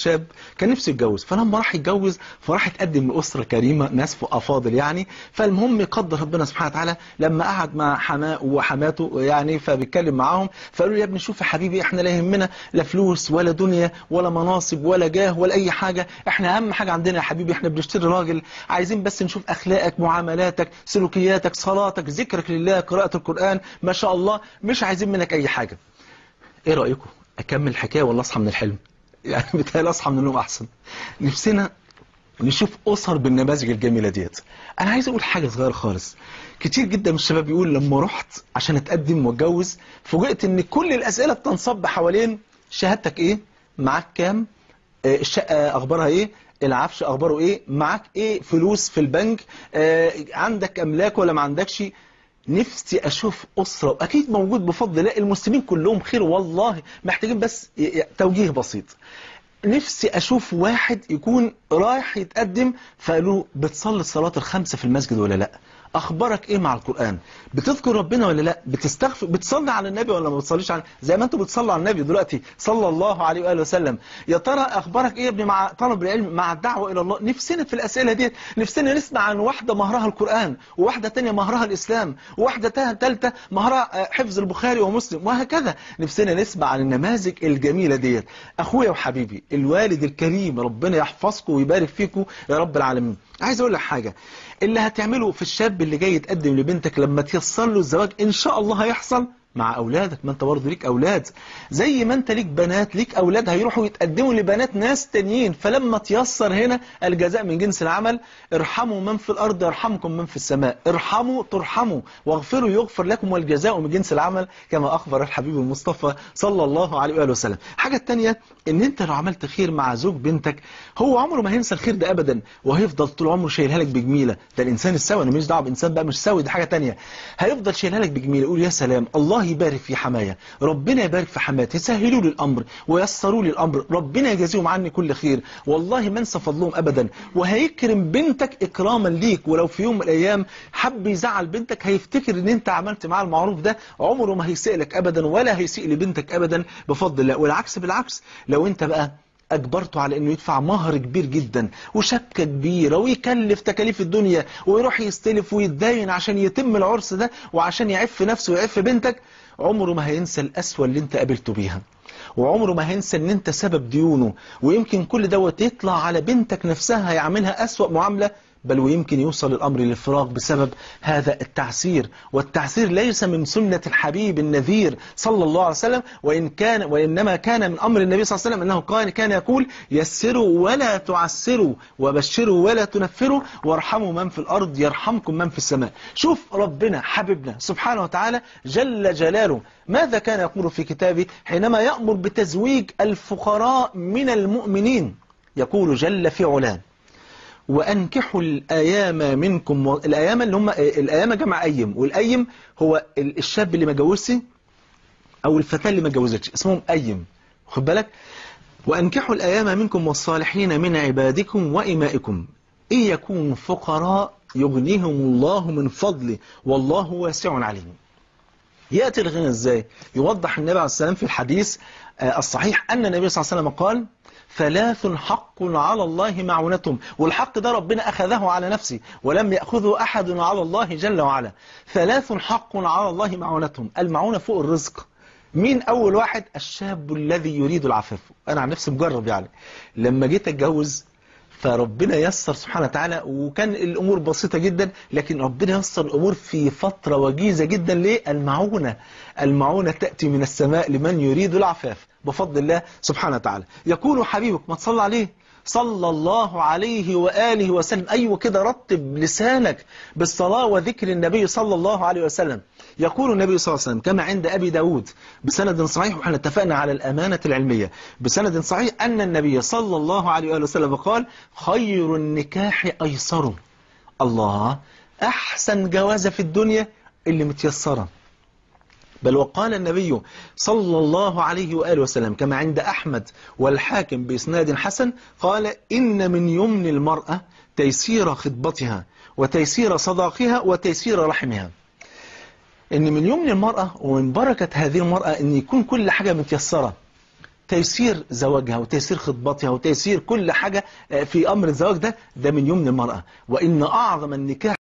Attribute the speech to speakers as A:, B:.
A: شاب كان نفسه يتجوز فلما راح يتجوز فراح يتقدم لأسرة كريمة ناس أفاضل يعني فالمهم يقدر ربنا سبحانه وتعالى لما قعد مع حماه وحماته يعني فبيتكلم معاهم فقالوا له يا ابني شوف يا حبيبي احنا لا يهمنا لا فلوس ولا دنيا ولا مناصب ولا جاه ولا أي حاجة احنا أهم حاجة عندنا يا حبيبي احنا بنشتري راجل عايزين بس نشوف أخلاقك معاملاتك سلوكياتك صلاتك ذكرك لله قراءة القرآن ما شاء الله مش عايزين منك أي حاجة ايه رأيكم اكمل الحكايه ولا اصحى من الحلم يعني بتهيألي اصحى من النوم احسن نفسنا نشوف اسر بالنماذج الجميله ديت انا عايز اقول حاجه صغيره خالص كتير جدا من الشباب بيقول لما رحت عشان اتقدم واتجوز فوجئت ان كل الاسئله بتنصب حوالين شهادتك ايه معاك كام آه، الشقه اخبارها ايه العفش اخباره ايه معاك ايه فلوس في البنك آه، عندك املاك ولا ما عندكش نفسي اشوف اسره واكيد موجود بفضل الله المسلمين كلهم خير والله محتاجين بس ي- ي- توجيه بسيط نفسي اشوف واحد يكون رايح يتقدم فقالوا بتصلي الصلاه الخمسه في المسجد ولا لا اخبارك ايه مع القران بتذكر ربنا ولا لا بتستغفر بتصلي على النبي ولا ما بتصليش على زي ما انتوا بتصلوا على النبي دلوقتي صلى الله عليه واله وسلم يا ترى اخبارك ايه يا ابني مع طلب العلم مع الدعوه الى الله نفسنا في الاسئله ديت نفسنا نسمع عن واحده مهرها القران وواحده تانية مهرها الاسلام وواحده ثالثه مهرها آه، حفظ البخاري ومسلم وهكذا نفسنا نسمع عن النماذج الجميله ديت اخويا وحبيبي الوالد الكريم ربنا يحفظكم ويبارك فيكم يا رب العالمين عايز اقول لك حاجه اللي هتعمله في الشاب اللي جاي يتقدم لبنتك لما تيسر له الزواج ان شاء الله هيحصل مع اولادك ما انت برضه ليك اولاد زي ما انت ليك بنات ليك اولاد هيروحوا يتقدموا لبنات ناس تانيين فلما تيسر هنا الجزاء من جنس العمل ارحموا من في الارض يرحمكم من في السماء ارحموا ترحموا واغفروا يغفر لكم والجزاء من جنس العمل كما اخبر الحبيب المصطفى صلى الله عليه واله وسلم حاجه الثانيه ان انت لو عملت خير مع زوج بنتك هو عمره ما هينسى الخير ده ابدا وهيفضل طول عمره شايلها لك بجميله ده الانسان السوي انا مش دعوه بانسان بقى مش سوي دي حاجه تانية هيفضل شايلها لك بجميله يقول يا سلام الله يبارك في حماية ربنا يبارك في حماتي يسهلوا لي الامر ويسروا لي الامر ربنا يجازيهم عني كل خير والله ما انسى فضلهم ابدا وهيكرم بنتك اكراما ليك ولو في يوم من الايام حب يزعل بنتك هيفتكر ان انت عملت معاه المعروف ده عمره ما هيسيء لك ابدا ولا هيسيء لبنتك ابدا بفضل الله والعكس بالعكس لو انت بقى أجبرته على أنه يدفع مهر كبير جدا وشبكة كبيرة ويكلف تكاليف الدنيا ويروح يستلف ويتداين عشان يتم العرس ده وعشان يعف نفسه ويعف بنتك عمره ما هينسى الأسوأ اللي انت قابلته بيها وعمره ما هينسى ان انت سبب ديونه ويمكن كل دوت يطلع على بنتك نفسها هيعملها أسوأ معاملة بل ويمكن يوصل الأمر للفراق بسبب هذا التعسير والتعسير ليس من سنة الحبيب النذير صلى الله عليه وسلم وإن كان وإنما كان من أمر النبي صلى الله عليه وسلم أنه كان كان يقول يسروا ولا تعسروا وبشروا ولا تنفروا وارحموا من في الأرض يرحمكم من في السماء شوف ربنا حبيبنا سبحانه وتعالى جل جلاله ماذا كان يقول في كتابه حينما يأمر بتزويج الفقراء من المؤمنين يقول جل في علاه وأنكحوا الأيام منكم و... الأيام اللي هم الأيام جمع أيم والأيم هو ال- الشاب اللي ما جوزش أو الفتاة اللي ما جوزتش اسمهم أيم خد بالك وأنكحوا الأيام منكم والصالحين من عبادكم وإمائكم إن يكونوا فقراء يغنيهم الله من فضله والله واسع عليم يأتي الغنى ازاي يوضح النبي عليه السلام في الحديث آه، الصحيح أن النبي صلى الله عليه وسلم قال ثلاث حق على الله معونتهم والحق ده ربنا أخذه على نفسه ولم يأخذه أحد على الله جل وعلا ثلاث حق على الله معونتهم المعونة فوق الرزق مين أول واحد الشاب الذي يريد العفاف أنا عن نفسي مجرب يعني لما جيت أتجوز فربنا يسر سبحانه وتعالى وكان الأمور بسيطة جدا لكن ربنا يسر الأمور في فترة وجيزة جدا ليه المعونة المعونة تأتي من السماء لمن يريد العفاف بفضل الله سبحانه وتعالى يقول حبيبك ما تصلى عليه صلى الله عليه وآله وسلم أيوة كده رتب لسانك بالصلاة وذكر النبي صلى الله عليه وسلم يقول النبي صلى الله عليه وسلم كما عند أبي داود بسند صحيح وحنا اتفقنا على الأمانة العلمية بسند صحيح أن النبي صلى الله عليه وآله وسلم قال خير النكاح أيسره الله أحسن جوازة في الدنيا اللي متيسرة بل وقال النبي صلى الله عليه وآله وسلم كما عند أحمد والحاكم بإسناد حسن قال إن من يمن المرأة تيسير خطبتها وتيسير صداقها وتيسير رحمها إن من يمن المرأة ومن بركة هذه المرأة إن يكون كل حاجة متيسرة تيسير زواجها وتيسير خطبتها وتيسير كل حاجة في أمر الزواج ده ده من يمن المرأة وإن أعظم النكاح